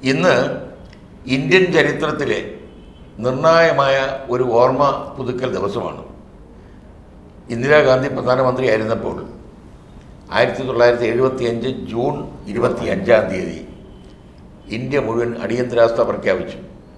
ഇന്ന് ഇന്ത്യൻ ചരിത്രത്തിലെ നിർണായകമായ ഒരു ഓർമ്മ പുതുക്കൽ ദിവസമാണ് ഇന്ദിരാഗാന്ധി പ്രധാനമന്ത്രിയായിരുന്നപ്പോൾ ആയിരത്തി തൊള്ളായിരത്തി എഴുപത്തി അഞ്ച് ജൂൺ ഇരുപത്തി അഞ്ചാം തീയതി ഇന്ത്യ മുഴുവൻ അടിയന്തരാവസ്ഥ പ്രഖ്യാപിച്ചു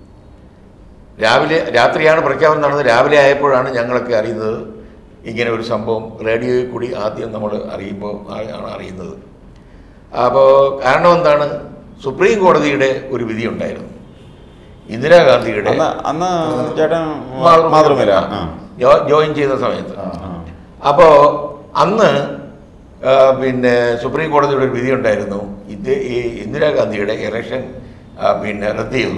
രാവിലെ രാത്രിയാണ് പ്രഖ്യാപനം നടന്നത് രാവിലെ ആയപ്പോഴാണ് ഞങ്ങളൊക്കെ അറിയുന്നത് ഇങ്ങനെ ഒരു സംഭവം റേഡിയോയിൽ കൂടി ആദ്യം നമ്മൾ അറിയുമ്പോൾ ആ- ആണ് അറിയുന്നത് അപ്പോൾ കാരണം എന്താണ് സുപ്രീം കോടതിയുടെ ഒരു വിധി ഉണ്ടായിരുന്നു ഇന്ദിരാഗാന്ധിയുടെ അന്ന് അന്ന് ചേട്ടൻ മാതൃഭൂമി- മാതൃമില്ല ആ ജോ- ജോയിൻ ചെയ്ത സമയത്ത് ആ. ആ. അപ്പോൾ അന്ന് ആ, പിന്നെ സുപ്രീം കോടതിയുടെ ഒരു വിധി ഉണ്ടായിരുന്നു ഇത് ഈ ഇന്ദിരാഗാന്ധിയുടെ ഇലക്ഷൻ ആ, പിന്നെ റദ്ദ് ചെയ്തു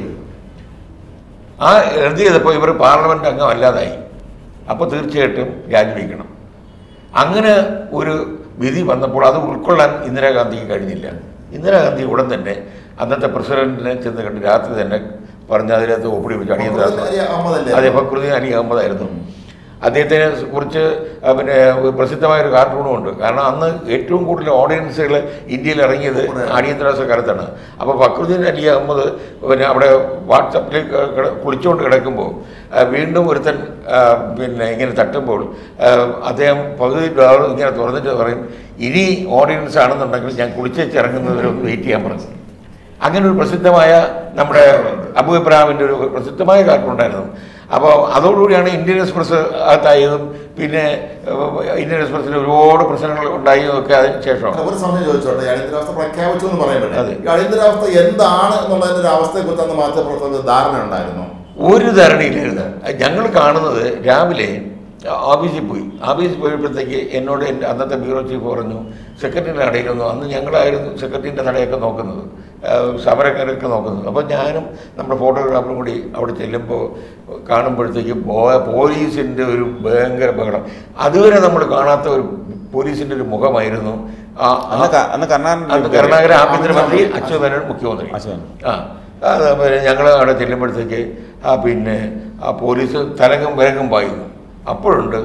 ആ റദ്ദ് ചെയ്തപ്പോൾ ഇവർ പാർലമെൻറ്റ് അംഗം അല്ലാതായി അപ്പോൾ തീർച്ചയായിട്ടും രാജിവെക്കണം അങ്ങനെ ഒരു വിധി വന്നപ്പോൾ അത് ഉൾക്കൊള്ളാൻ ഇന്ദിരാഗാന്ധിക്ക് കഴിഞ്ഞില്ല ഇന്ദിരാഗാന്ധി ഉടൻ തന്നെ അന്നത്തെ പ്രസിഡന്റിനെ ചെന്ന് കണ്ട് രാത്രി തന്നെ പറഞ്ഞ് അതിനകത്ത് ഒപ്പിടി വെച്ചു അടിയന്തരാവസ്ഥ ഫക്രുദ്ദീൻ അലി അഹമ്മദല്ലേ? അതെ ഫക്രുദ്ദീൻ അലി അഹമ്മദായിരുന്നു അദ്ദേഹത്തിനെ കുറിച്ച് ആ, പിന്നെ ഒരു പ്രസിദ്ധമായ ഒരു കാർട്ടൂണും ഉണ്ട് കാരണം അന്ന് ഏറ്റവും കൂടുതൽ ഓഡിയൻസുകൾ ഇന്ത്യയിൽ ഇറങ്ങിയത് അടിയന്തരാവസ്ഥ കാലത്താണ് അപ്പോൾ ഫക്രുദ്ദീൻ അലി അഹമ്മദ് പിന്നെ അവിടെ വാട്സപ്പിൽ കിട- കുളിച്ചുകൊണ്ട് കിടക്കുമ്പോൾ ആ, വീണ്ടും ഒരുത്തൻ ആ, പിന്നെ ഇങ്ങനെ തട്ടുമ്പോൾ ആ, അദ്ദേഹം പകുതി ഡോർ ഇങ്ങനെ തുറന്നിട്ട് പറയും ഇനി ഓഡിയൻസ് ആണെന്നുണ്ടെങ്കിൽ ഞാൻ കുളിച്ചേച്ച് ഇറങ്ങുന്നവരെ ഒന്ന് വെയിറ്റ് ചെയ്യാൻ പറഞ്ഞു അങ്ങനെ ഒരു പ്രസിദ്ധമായ നമ്മുടെ അബു ഇബ്രാഹിമിൻ്റെ ഒരു പ്രസിദ്ധമായ കാർട്ടൂണ്ടായിരുന്നു അപ്പോൾ അതോടുകൂടിയാണ് ഇന്ത്യൻ എക്സ്പ്രസ് അകത്തായതും പിന്നെ ഏഹ്, ഇന്ത്യൻ എക്സ്പ്രസ്സിൽ ഒരുപാട് പ്രശ്നങ്ങൾ ഉണ്ടായതും ഒക്കെ അതിന് ശേഷമാണ് ഒരു സമയം ചോദിച്ചോട്ടെ ഈ അടിയന്തരാവസ്ഥ പ്രഖ്യാപിച്ചു എന്ന് പറയാൻ അതെ. പറ്റും ഈ അടിയന്തരാവസ്ഥ എന്താണ് എന്നുള്ളതിന്റെ ഒരു അവസ്ഥയെ കുറിച്ച് അന്ന് മാധ്യമപ്രവർത്തകർക്ക് ധാരണ ഉണ്ടായിരുന്നു ഒരു ധാരണയില്ലായിരുന്നു ഞങ്ങൾ കാണുന്നത് രാവിലെ ഓഫീസിൽ പോയി ഓഫീസിൽ പോയപ്പോഴത്തേക്ക് എന്നോട് എൻ്റെ അന്നത്തെ ബ്യൂറോ ചീഫ് പറഞ്ഞു സെക്രട്ടറിയുടെ നടയിലൊന്നു അന്ന് ഞങ്ങളായിരുന്നു സെക്രട്ടറിൻ്റെ നടയൊക്കെ നോക്കുന്നത് ഏഹ് സമരക്കാരൊക്കെ നോക്കുന്നത് അപ്പോൾ ഞാനും നമ്മുടെ ഫോട്ടോഗ്രാഫറും കൂടി അവിടെ ചെല്ലുമ്പോൾ കാണുമ്പോഴത്തേക്ക് ബോ- പോലീസിൻ്റെ ഒരു ഭയങ്കര ബഹളം അതുവരെ നമ്മൾ കാണാത്ത ഒരു പോലീസിൻ്റെ ഒരു മുഖമായിരുന്നു ആ ആ- അന്ന് ക- അന്ന് കർണാടക അന്ന് കർണാടക ആഭ്യന്തരമന്ത്രി അച്യുതമേനോൻ മുഖ്യമന്ത്രി അച്യുതൻ. ആ അത് പിന്നെ ഞങ്ങൾ അവിടെ ചെല്ലുമ്പോഴത്തേക്ക് ആ പിന്നെ ആ പോലീസ് തലങ്ങും വിലങ്ങും പായുന്നു അപ്പോഴുണ്ട്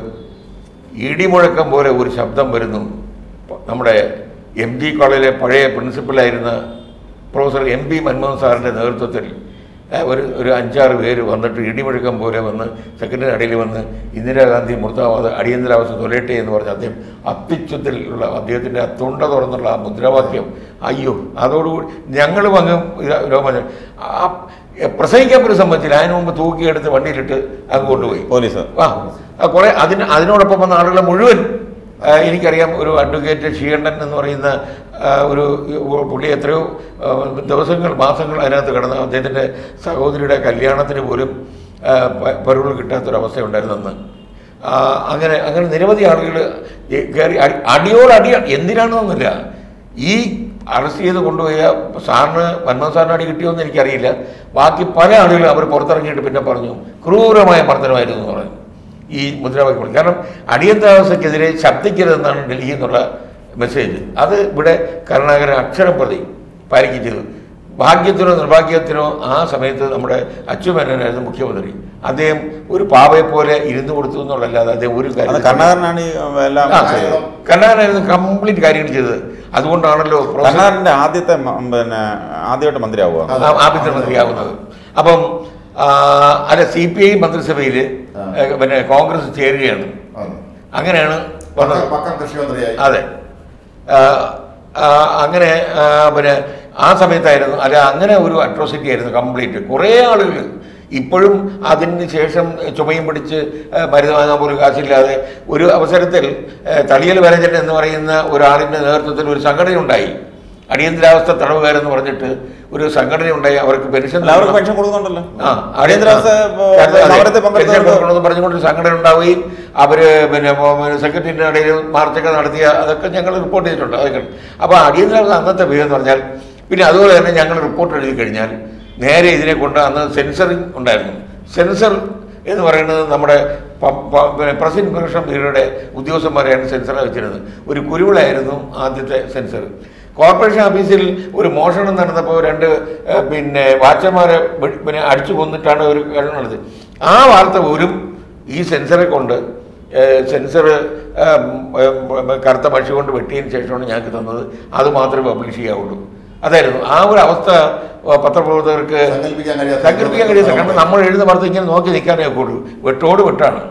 ഇടിമുഴക്കം പോലെ ഒരു ശബ്ദം വരുന്നു നമ്മുടെ എം ജി കോളേജിലെ പഴയ പ്രിൻസിപ്പലായിരുന്ന പ്രൊഫസർ എം പി മൻമോഹൻ സാറിൻ്റെ നേതൃത്വത്തിൽ ഏ, ഒരു ഒരു അഞ്ചാറ് പേര് വന്നിട്ട് ഇടിമുഴക്കം പോലെ വന്ന് സെക്രട്ടറി അടിയിൽ വന്ന് ഇന്ദിരാഗാന്ധി മുർത്താബാദ് അടിയന്തരാവസ്ഥ തൊലയട്ടെ എന്ന് പറഞ്ഞ് അദ്ദേഹം അത്യുച്ചത്തിലുള്ള അദ്ദേഹത്തിൻ്റെ ആ തൊണ്ട തുറന്നുള്ള ആ മുദ്രാവാക്യം അയ്യോ അതോടുകൂടി ഞങ്ങളും അങ്ങ് ഇതാ- രോമാഞ്ചം ആ പ്രസംഗിക്കാൻ പോലും സമ്മതിച്ചില്ല അതിന് മുമ്പ് തൂക്കിയെടുത്ത് വണ്ടിയിലിട്ട് അങ്ങ് കൊണ്ടുപോയി പോലീസ് ആ ആ, കുറെ അതിന് അതിനോടൊപ്പം വന്ന ആളുകളെ മുഴുവൻ ആ, എനിക്കറിയാം ഒരു അഡ്വക്കേറ്റ് ഷീകണ്ഠൻ എന്ന് പറയുന്ന ആ, ഒരു ഒരു പുള്ളി എത്രയോ ആ, ദിവസങ്ങൾ മാസങ്ങൾ അതിനകത്ത് കിടന്ന് അദ്ദേഹത്തിൻ്റെ സഹോദരിയുടെ കല്യാണത്തിന് പോലും ആ, പ- പരോൾ കിട്ടാത്തൊരവസ്ഥ ഉണ്ടായിരുന്നു അന്ന് ആ, അങ്ങനെ അങ്ങനെ നിരവധി ആളുകൾ കയറി അടി- അടിയോട് അടി എന്തിനാണെന്നൊന്നുമില്ല ഈ അറസ്റ്റ് ചെയ്ത് കൊണ്ടുപോയ സാറിന് മൻമോഹൻ സാറിന് അടി കിട്ടിയോന്ന് എനിക്കറിയില്ല ബാക്കി പല ആളുകളും അവർ പുറത്തിറങ്ങിയിട്ട് പിന്നെ പറഞ്ഞു ക്രൂരമായ മർദ്ദനമായിരുന്നു എന്ന് പറഞ്ഞു ഈ മുദ്രാവാക്യം വിളി. കാരണം അടിയന്തരാവസ്ഥക്കെതിരെ ശബ്ദിക്കരുതെന്നാണ് ഡൽഹിയിൽ നിന്നുള്ള മെസ്സേജ് അത് ഇവിടെ കരുണാകരൻ അക്ഷരം പ്രതി പാലിക്കുകയും ചെയ്തു ഭാഗ്യത്തിനോ നിർഭാഗ്യത്തിനോ ആ സമയത്ത് നമ്മുടെ അച്യുമേനോനായിരുന്നു മുഖ്യമന്ത്രി അദ്ദേഹം ഒരു പാവയെ പോലെ ഇരുന്നു കൊടുത്തു എന്നുള്ളതല്ലാതെ അദ്ദേഹം ഒരു അന്ന് കാര്യം കർണാടകനാണ് ഈ എല്ലാം ആ, ചെയ്തത്. കരുണാകരനായിരുന്നു കംപ്ലീറ്റ് കാര്യങ്ങൾ ചെയ്തത് അതുകൊണ്ടാണല്ലോ പ്രൊഫസർ കർണാടകന്റെ ആദ്യത്തെ മ- പിന്നെ ആദ്യമായിട്ട് മന്ത്രിയാവുക ആ- ആഭ്യന്തരമന്ത്രിയാവുന്നത് അപ്പം ആ, അല്ല സി പി ഐ മന്ത്രിസഭയിൽ ആ. പിന്നെ കോൺഗ്രസ് ചേരുകയാണ് അതെ. അങ്ങനെയാണ് വന്നത് പക്കം- പക്കം കൃഷി മന്ത്രിയായി അതെ ആ, ആ, അങ്ങനെ ആ, പിന്നെ ആ സമയത്തായിരുന്നു അല്ല അങ്ങനെ ഒരു അട്രോസിറ്റി ആയിരുന്നു കംപ്ലീറ്റ് കുറേ ആളുകൾ ഇപ്പോഴും അതിന് ശേഷം ചുമയും പിടിച്ച് ആ, മരുന്ന് വാങ്ങാൻ പോലും കാശില്ലാതെ ഒരു അവസരത്തിൽ ആ, തളിയൽ വരജൻ എന്ന് പറയുന്ന ഒരാളിൻ്റെ നേതൃത്വത്തിൽ ഒരു സംഘടന ഉണ്ടായി അടിയന്തരാവസ്ഥ തടവുകാരെന്ന് പറഞ്ഞിട്ട് ഒരു സംഘടന ഉണ്ടായി അവർക്ക് പെൻഷൻ എല്ലാവർക്കും പെൻഷൻ കൊടുക്കുന്നുണ്ടല്ലോ ആ, അടിയന്തരാവസ്ഥ ഇപ്പോ അതെ, അതെ. സമരത്തിൽ പെൻഷൻ പങ്കെടുത്തവർക്ക് കൊടുക്കണമെന്ന് പറഞ്ഞുകൊണ്ട് ഒരു സംഘടന ഉണ്ടാവുകയും അവര് പിന്നെ സെക്രട്ടറിയുടെ ഇടയിൽ മാർച്ചൊക്കെ നടത്തിയ അതൊക്കെ ഞങ്ങൾ റിപ്പോർട്ട് ചെയ്തിട്ടുണ്ട് അതൊക്കെ അപ്പോൾ അടിയന്തരാവസ്ഥ അന്നത്തെ വീട് എന്ന് പറഞ്ഞാൽ പിന്നെ അതുപോലെ തന്നെ ഞങ്ങൾ റിപ്പോർട്ട് എഴുതി കഴിഞ്ഞാൽ നേരെ ഇതിനെ കൊണ്ട് അന്ന് സെൻസറിങ് ഉണ്ടായിരുന്നു സെൻസർ എന്ന് പറയുന്നത് നമ്മുടെ പ- പ- പിന്നെ പ്രസ് ഇൻഫർമേഷൻ ബ്യൂറോയുടെ ഉദ്യോഗസ്ഥന്മാരെയാണ് സെൻസർ വെച്ചിരുന്നത് ഒരു കുരുവിളായിരുന്നു ആദ്യത്തെ സെൻസർ കോർപ്പറേഷൻ ഓഫീസിൽ ഒരു മോഷണം നടന്നപ്പോൾ രണ്ട് ഏഹ്, പിന്നെ വാച്ചന്മാരെ വെ- പിന്നെ അടിച്ചു കൊന്നിട്ടാണ് ഒരു കാര്യം നടന്നത് ആ വാർത്ത പോലും ഈ സെൻസറെ കൊണ്ട് സെൻസർ കറുത്ത മഷി കൊണ്ട് വെട്ടിയതിന് ശേഷമാണ് ഞങ്ങൾക്ക് തന്നത് അത് മാത്രമേ പബ്ലിഷ് ചെയ്യാവുള്ളൂ അതായിരുന്നു ആ ഒരു അവസ്ഥ ആ, പത്രപ്രവർത്തകർക്ക് സങ്കല്പിക്കാൻ കഴിയാത്ത സങ്കല്പിക്കാൻ കഴിയുന്നില്ല കാരണം നമ്മൾ എഴുതുന്ന വാർത്ത ഇങ്ങനെ നോക്കി നിൽക്കാനേ ഒക്കുള്ളൂ വെട്ടോട് വെട്ടാണ്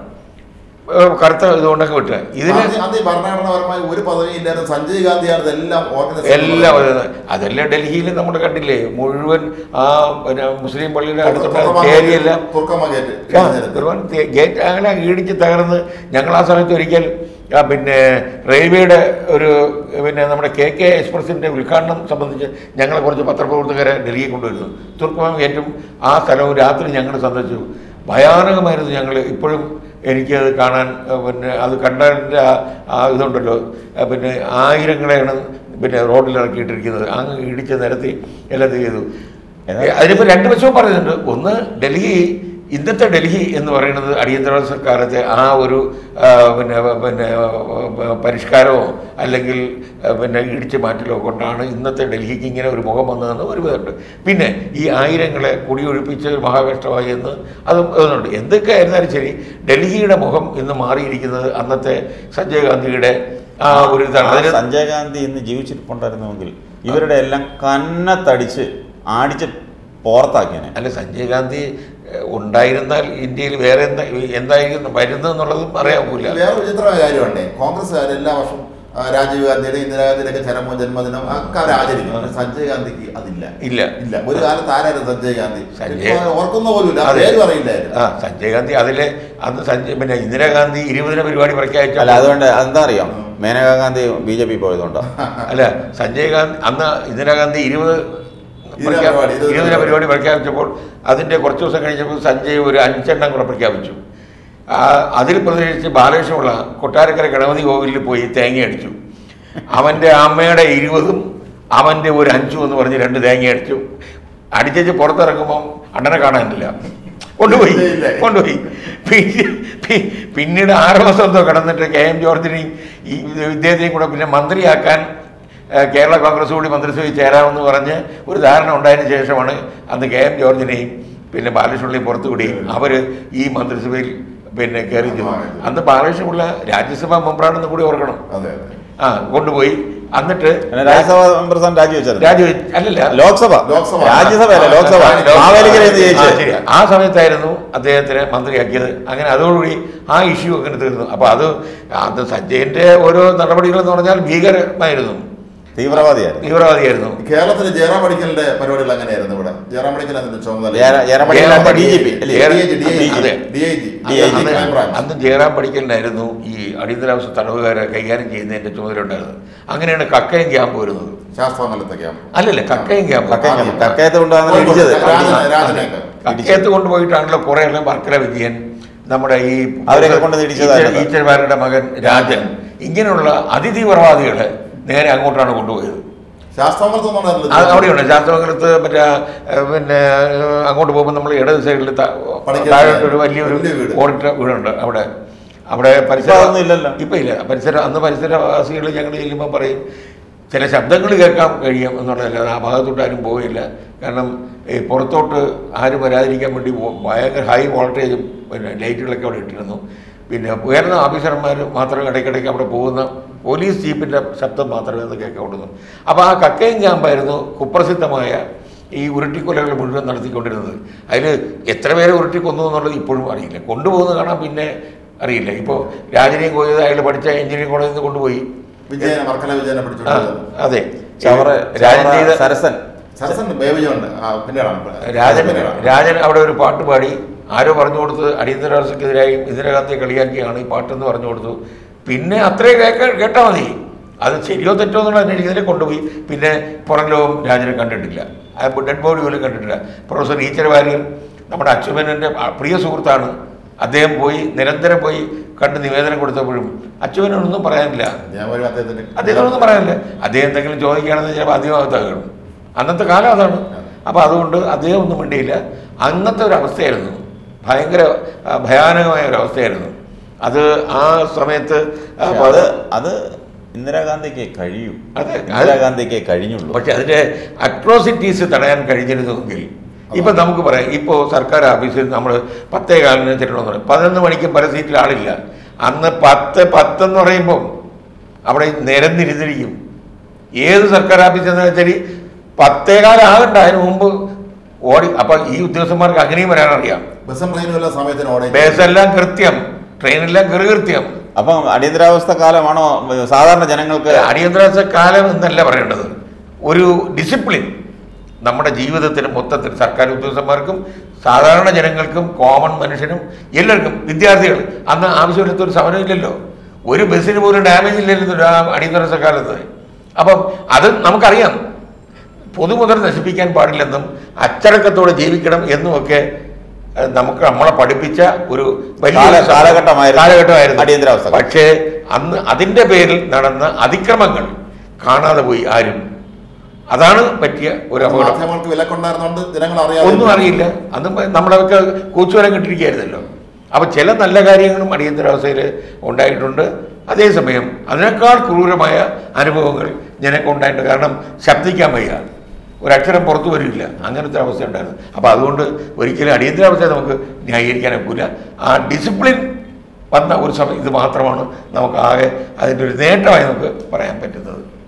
ഏ, കറുത്ത ഇതുകൊണ്ടൊക്കെ വിട്ട് ഇതിന് അന്ന് അന്ന് ഈ ഭരണഘടനാപരമായി ഒരു പദവി ഇല്ലായിരുന്നു സഞ്ജയ് ഗാന്ധിയാണ് ഇതെല്ലാം ഓർഗനൈസ് എല്ലാം അത് അതല്ലേ ഡൽഹിയിൽ നമ്മൾ കണ്ടില്ലേ മുഴുവൻ ആ പിന്നെ മുസ്ലിം പള്ളിയുടെ അടുത്തുള്ള ഏരിയെല്ലാം തുർക്കമകേറ്റ് ആ, ഒരുപാട് തേ- ഗേറ്റ് അങ്ങനെ ഇടിച്ച് തകർന്ന് ഞങ്ങൾ ആ സമയത്ത് ഒരിക്കൽ ആ, പിന്നെ റെയിൽവേയുടെ ഒരു പിന്നെ നമ്മുടെ കെ കെ എക്സ്പ്രസിൻ്റെ ഉദ്ഘാടനം സംബന്ധിച്ച് ഞങ്ങളെ കുറച്ച് പത്രപ്രവർത്തകരെ ഡൽഹി കൊണ്ടുവരുന്നു തുർക്കമാം ഗേറ്റും ആ സ്ഥലവും രാത്രി ഞങ്ങൾ സന്ദർശിച്ചു ഭയാനകമായിരുന്നു ഞങ്ങൾ ഇപ്പോഴും എനിക്കത് കാണാൻ ആ, പിന്നെ അത് കണ്ടതിൻ്റെ ആ ആ ഇതുണ്ടല്ലോ ആ, പിന്നെ ആയിരങ്ങളെയാണ് പിന്നെ റോഡിൽ ഇറക്കിയിട്ടിരിക്കുന്നത് അങ്ങ് ഇടിച്ച് നിരത്തി എല്ലാം ചെയ്തു ഏതാ- അതിനിപ്പോൾ രണ്ട് വശവും പറയുന്നുണ്ട് ഒന്ന് ഡൽഹി ഇന്നത്തെ ഡൽഹി എന്ന് പറയുന്നത് അടിയന്തരാവസ്ഥ കാലത്തെ ആ ഒരു ആ, പിന്നെ പിന്നെ ആ, പരിഷ്കാരമോ അല്ലെങ്കിൽ ആ, പിന്നെ ഇടിച്ചു മാറ്റലോ കൊണ്ടാണ് ഇന്നത്തെ ഡൽഹിക്ക് ഇങ്ങനെ ഒരു മുഖം വന്നതെന്ന് ഒരു വിധമുണ്ട് പിന്നെ ഈ ആയിരങ്ങളെ കുടിയൊഴിപ്പിച്ച് ഒരു മഹാകഷ്ടമായി എന്ന് അതും അതുണ്ട് എന്തൊക്കെ ആയിരുന്നാലും ശരി ഡൽഹിയുടെ മുഖം ഇന്ന് മാറിയിരിക്കുന്നത് അന്നത്തെ സഞ്ജയ് ഗാന്ധിയുടെ ആ ഒരു ഇതാണ് ആ അതിന് സഞ്ജയ് ഗാന്ധി ഇന്ന് ജീവിച്ചിരിപ്പുണ്ടായിരുന്നുവെങ്കിൽ ഇവരുടെ എല്ലാം കന്നത്തടിച്ച് ആടിച്ച് പുറത്താക്കിയനെ അല്ല സഞ്ജയ് ഗാന്ധി ഏഹ്, ഉണ്ടായിരുന്നാൽ ഇന്ത്യയിൽ വേറെ എന്താ എന്തായിരിക്കും വരുന്നതെന്നുള്ളതും അറിയാമൂല വേറെ വിചിത്രമായ കാര്യമുണ്ടേ കോൺഗ്രസ്സുകാർ എല്ലാ വർഷവും ആ, രാജീവ് ഗാന്ധിയുടെ ഇന്ദിരാഗാന്ധിയുടെ ഒക്കെ ചരമോ ജന്മദിനം ഒക്കെ അവർ ആചരിക്കും പക്ഷേ സഞ്ജയ് ഗാന്ധിക്ക് അതില്ല ഇല്ല ഇല്ല ഒരു കാലത്ത് ആരായിരുന്നു സഞ്ജയ് ഗാന്ധി സഞ്ജയ്- ഇപ്പൊ ഓർക്കുന്ന പോലും ഇല്ല ആ അതെ. പേര് പറയില്ലായിരുന്നു ആ സഞ്ജയ് ഗാന്ധി അതിലെ അന്ന് സഞ്ജയ് പിന്നെ ഇന്ദിരാഗാന്ധി ഇരുപതിന പരിപാടി പ്രഖ്യാപിച്ച അല്ല അതുകൊണ്ട് എന്താ അറിയാം Maneka Gandhi B J P പോയതുകൊണ്ടോ അല്ല സഞ്ജയ് ഗാന്ധി അന്ന് ഇന്ദിരാഗാന്ധി ഇരുപത് ഇരുപത് പരിപാടി, ഇരുപത് ഇരുപതിന പരിപാടി. പരിപാടി പ്രഖ്യാപിച്ചപ്പോൾ അതിൻ്റെ കുറച്ച് ദിവസം കഴിഞ്ഞപ്പോൾ സഞ്ജയ് ഒരു അഞ്ചെണ്ണം കൂടെ പ്രഖ്യാപിച്ചു ആ, അതിൽ പ്രതികരിച്ച് ബാലകൃഷ്ണപിള്ള കൊട്ടാരക്കര ഗണപതി കോവിലിൽ പോയി തേങ്ങ അടിച്ചു അവൻ്റെ അമ്മയുടെ ഇരുപതും അവൻ്റെ ഒരു അഞ്ചും എന്ന് പറഞ്ഞ് രണ്ട് തേങ്ങ അടിച്ചു അടിച്ചേച്ച് പുറത്തിറങ്ങുമ്പം അണ്ണനെ കാണാനില്ല കൊണ്ടുപോയി ഇല്ല, ഇല്ല. കൊണ്ടുപോയി പിന്നെ പി- പിന്നീട് ആറ് മാസം എന്തോ കിടന്നിട്ട് കെ എം ജോർജിനെയും ഈ ഇദ്ദേഹത്തെയും കൂടെ പിന്നെ മന്ത്രിയാക്കാൻ ഏഹ്, കേരള കോൺഗ്രസ് കൂടി മന്ത്രിസഭയിൽ ചേരാമെന്ന് പറഞ്ഞ് ഒരു ധാരണ ഉണ്ടായതിനു ശേഷമാണ് അന്ന് കെ എം ജോർജിനെയും പിന്നെ ബാലകൃഷ്ണപിള്ളയും പുറത്തുകൂടി അവർ ഈ മന്ത്രിസഭയിൽ പിന്നെ കയറി ചെന്നു അന്ന് ബാലകൃഷ്ണപിള്ള രാജ്യസഭാ മെമ്പറാണെന്ന് കൂടി ഓർക്കണം അതെ അതെ ആ കൊണ്ടുപോയി എന്നിട്ട് പിന്നെ രാജ്യസഭ മെമ്പർ സ്ഥാനം രാജിവെച്ചായിരുന്നു രാജു അല്ലല്ല ലോക്സഭ ലോക്സഭ. രാജ്യസഭ അല്ല ലോക്സഭ ആ, ലോക്സഭ. മാവേലിക്കരയിൽ നിന്ന് ആ, ജയിച്ചത് ശരി. ആ സമയത്തായിരുന്നു അദ്ദേഹത്തിനെ മന്ത്രിയാക്കിയത് അങ്ങനെ അതോടുകൂടി ആ ഇഷ്യൂ അങ്ങനെ തീർന്നു അപ്പൊ അത് അത് സഞ്ജയന്റെ ഓരോ നടപടികൾ എന്ന് പറഞ്ഞാൽ ഭീകരമായിരുന്നു തീവ്രവാദിയായിരുന്നു തീവ്രവാദിയായിരുന്നു കേരളത്തിൽ ജയറാം പടിക്കലിന്റെ പരിപാടികൾ അങ്ങനെയായിരുന്നു ഇവിടെ ജയറാം പടിക്കൽ അതിന്റെ ചുമതല ജയറാ- ജയറാം പടിക്കൽ ഡി ജി പി അല്ലേ ജയറാം- DIG, അതെ. DIG, DIG, അന്ന് crime branch. അന്ന് ജയറാം പഠിക്കലിനായിരുന്നു ഈ അടിയന്തരാവസ്ഥ തടവുകാരെ കൈകാര്യം ചെയ്യുന്നതിന്റെ ചുമതല ഉണ്ടായിരുന്നത് അങ്ങനെയാണ് കക്കയം ക്യാമ്പ് വരുന്നത് ശാസ്താമംഗലത്തെ ക്യാമ്പ് അല്ലല്ല കക്കയം ക്യാമ്പ് കക്കയം കക്കയത്ത് കൊണ്ടുവന്ന് ഇടിച്ചത് രാജനെ- രാജനെയൊക്കെ കക്കയത്ത് കൊണ്ടുപോയിട്ടാണല്ലോ കുറെ എല്ലാം വർക്കല വിജയൻ നമ്മുടെ ഈ അവരെയൊക്കെ കൊണ്ടുവന്ന് ഇടിച്ചതായിരുന്നു. ഈച്ചർ- ഈച്ചർമാരുടെ മകൻ രാജൻ ഇങ്ങനെയുള്ള അതിതീവ്രവാദികളെ നേരെ അങ്ങോട്ടാണ് കൊണ്ടുപോയത് ശാസ്താമംഗലത്ത് അത് നിന്നാണ് അവിടെയുണ്ട് ശാസ്ത്രമംഗലത്ത് മറ്റേ ഏഹ്, പിന്നെ ഏഹ്, അങ്ങോട്ട് പോകുമ്പോൾ നമ്മൾ ഇടത് സൈഡിൽ പണിക്കൽ താഴോട്ട് ഒരു വലിയൊരു വലിയ വീട്. ഓടിട്ട വീടുണ്ട് അവിടെ അവിടെ പരിസര ഇപ്പൊ അതൊന്നും ഇല്ലല്ലോ. ഇപ്പൊ ഇല്ല പരിസര അന്ന് പരിസരവാസികൾ ഞങ്ങൾ ചെല്ലുമ്പോൾ പറയും ചില ശബ്ദങ്ങൾ കേൾക്കാൻ കഴിയും എന്നുള്ളതല്ല ആ ഭാഗത്തോട്ട് ആരും പോയില്ല കാരണം ഈ പുറത്തോട്ട് ആരും വരാതിരിക്കാൻ വേണ്ടി വോ- ഭയങ്കര ഹൈ വോൾട്ടേജും പിന്നെ ലൈറ്റുകളൊക്കെ അവിടെ ഇട്ടിരുന്നു പിന്നെ ഉയർന്ന ഓഫീസർമാർ മാത്രം ഇടയ്ക്കിടയ്ക്ക് അവിടെ പോകുന്ന പോലീസ് ജീപ്പിൻ്റെ ശബ്ദം മാത്രമേ അത് കേൾക്കാവുള്ളൂ അപ്പോൾ ആ കക്കയം ക്യാമ്പായിരുന്നു കുപ്രസിദ്ധമായ ഈ ഉരുട്ടിക്കൊലകൾ മുഴുവൻ നടത്തിക്കൊണ്ടിരുന്നത് അതിൽ എത്ര പേരെ ഉരുട്ടിക്കൊന്നു എന്നുള്ളത് ഇപ്പോഴും അറിയില്ല കൊണ്ടുപോകുന്നത് കാണാൻ പിന്നെ അറിയില്ല ഇപ്പോൾ രാജനെയും കൊയ്ത് അയാൾ പഠിച്ച എഞ്ചിനീയറിംഗ് കോളേജിൽ നിന്ന് കൊണ്ടുപോയി വിജയനെ വർക്കല വിജയനെ ആ, പിടിച്ചോണ്ട് അതെ ചവറ രാജൻ ചവറ ചെയ്ത സരസൻ സരസൻ ബേബിജുണ്ട് ആ പിന്നീടാണ് രാജൻ പിന്നീടാണ്. രാജൻ അവിടെ ഒരു പാട്ട് പാടി ആരോ പറഞ്ഞു കൊടുത്ത് അടിയന്തരാവസ്ഥക്കെതിരായും ഇന്ദിരാഗാന്ധിയെ കളിയാക്കിയാണ് ഈ പാട്ടെന്ന് പറഞ്ഞു കൊടുത്തു പിന്നെ അത്രേ കേൾക്കാൻ കേട്ടാൽ മതി അത് ശരിയോ തെറ്റോ എന്നുള്ള അന്വേഷിക്കുന്നതിനെ കൊണ്ടുപോയി പിന്നെ പുറം ലോകം രാജനെ കണ്ടിട്ടില്ല ആ ഡെഡ് ബോഡി പോലും കണ്ടിട്ടില്ല പ്രൊഫസർ ഈച്ചർ വാര്യർ നമ്മുടെ അച്യുതനൻ്റെ പ്രിയ സുഹൃത്താണ് അദ്ദേഹം പോയി നിരന്തരം പോയി കണ്ട് നിവേദനം കൊടുത്തപ്പോഴും അച്യുതനൊന്നും പറയാനില്ല ഞാൻ ഒരു അദ്ദേഹത്തിന്റെ അദ്ദേഹത്തിനൊന്നും പറയാനില്ല അദ്ദേഹം എന്തെങ്കിലും ചോദിക്കുകയാണെന്ന് ചിലപ്പോൾ അധികമാകത്താകണം അന്നത്തെ കാലം അതാണ് അപ്പോൾ അതുകൊണ്ട് അദ്ദേഹം ഒന്നും മിണ്ടിയില്ല അന്നത്തെ ഒരു അവസ്ഥയായിരുന്നു ഭയങ്കര ആ, ഭയാനകമായ ഒരു അവസ്ഥയായിരുന്നു അത് ആ സമയത്ത് ആ, പക്ഷെ അത് അത് ഇന്ദിരാഗാന്ധിക്ക് കഴിയൂ അതെ, അത് ഇന്ദിരാഗാന്ധിക്ക് കഴിഞ്ഞുള്ളൂ പക്ഷെ അതിൻ്റെ അട്രോസിറ്റീസ് തടയാൻ കഴിഞ്ഞിരുന്നുവെങ്കിൽ ഇപ്പം നമുക്ക് പറയാം ഇപ്പോൾ സർക്കാർ ഓഫീസിൽ നമ്മൾ പത്തേ കാലിന് ചെല്ലണമെന്ന് പറയും പതിനൊന്ന് മണിക്കും പല സീറ്റിൽ ആളില്ല അന്ന് പത്ത് പത്തെന്ന് പറയുമ്പോൾ അവിടെ നിരന്നിരുന്നിരിക്കും ഏത് സർക്കാർ ഓഫീസിൽ എന്ന് വെച്ചാൽ പത്തേകാലാകണ്ട അതിന് മുമ്പ് ഓടി അപ്പൊ ഈ ഉദ്യോഗസ്ഥന്മാർക്ക് അങ്ങനെയും വരാൻ അറിയാം ബസ്സും ട്രെയിനും എല്ലാം സമയത്തിന് ഓടേ ബസ്സെല്ലാം കൃത്യം ട്രെയിനെല്ലാം കൃത്യം അപ്പം അടിയന്തരാവസ്ഥ കാലമാണോ സാധാരണ ജനങ്ങൾക്ക് അടിയന്തരാവസ്ഥ കാലം എന്നല്ല പറയേണ്ടത് ഒരു ഡിസിപ്ലിൻ നമ്മുടെ ജീവിതത്തിന് മൊത്തത്തിൽ സർക്കാർ ഉദ്യോഗസ്ഥന്മാർക്കും സാധാരണ ജനങ്ങൾക്കും കോമൺ മനുഷ്യനും എല്ലാവർക്കും വിദ്യാർത്ഥികൾ അന്ന് ആവശ്യമില്ലാത്ത ഒരു സമരം ഇല്ലല്ലോ ഒരു ബസ്സിന് പോലും ഡാമേജ് ഇല്ലായിരുന്നു ഒരു ആ അടിയന്തരാവസ്ഥ കാലത്ത് അപ്പം അത് നമുക്കറിയാം പൊതുമുതൽ നശിപ്പിക്കാൻ പാടില്ലെന്നും അച്ചടക്കത്തോടെ ജീവിക്കണം എന്നുമൊക്കെ ഏഹ്, നമുക്ക് നമ്മളെ പഠിപ്പിച്ച ഒരു വലിയ കാല- കാലഘട്ടമായിരുന്നു. കാലഘട്ടമായിരുന്നു അടിയന്തരാവസ്ഥ. പക്ഷേ അന്ന് അതിൻ്റെ പേരിൽ നടന്ന അതിക്രമങ്ങൾ കാണാതെ പോയി ആരും അതാണ് പറ്റിയ ഒരു അപകടം മാധ്യമങ്ങൾക്ക് വിലക്കൊണ്ടായിരുന്നോണ്ട് ജനങ്ങൾ അറിയാതെ ഒന്നും അറിയില്ല അന്ന് നമ്മളൊക്കെ കൂച്ചുവരം കിട്ടിയിരിക്കുകയായിരുന്നല്ലോ അപ്പോൾ ചില നല്ല കാര്യങ്ങളും അടിയന്തരാവസ്ഥയിൽ ഉണ്ടായിട്ടുണ്ട് അതേസമയം അതിനേക്കാൾ ക്രൂരമായ അനുഭവങ്ങൾ ജനങ്ങൾക്ക് ഉണ്ടായിട്ടുണ്ട് കാരണം ശബ്ദിക്കാൻ വയ്യ ഒരക്ഷരം പുറത്തു വരില്ല അങ്ങനത്തെ അവസ്ഥ ഉണ്ടായിരുന്നു അപ്പോൾ അതുകൊണ്ട് ഒരിക്കലും അടിയന്തരാവസ്ഥയെ നമുക്ക് ന്യായീകരിക്കാൻ ഒക്കില്ല ആ ഡിസിപ്ലിൻ വന്ന ഒരു സമയം ഇത് മാത്രമാണ് നമുക്ക് ആകെ അതിൻ്റെ ഒരു നേട്ടമായി നമുക്ക് പറയാൻ പറ്റുന്നത്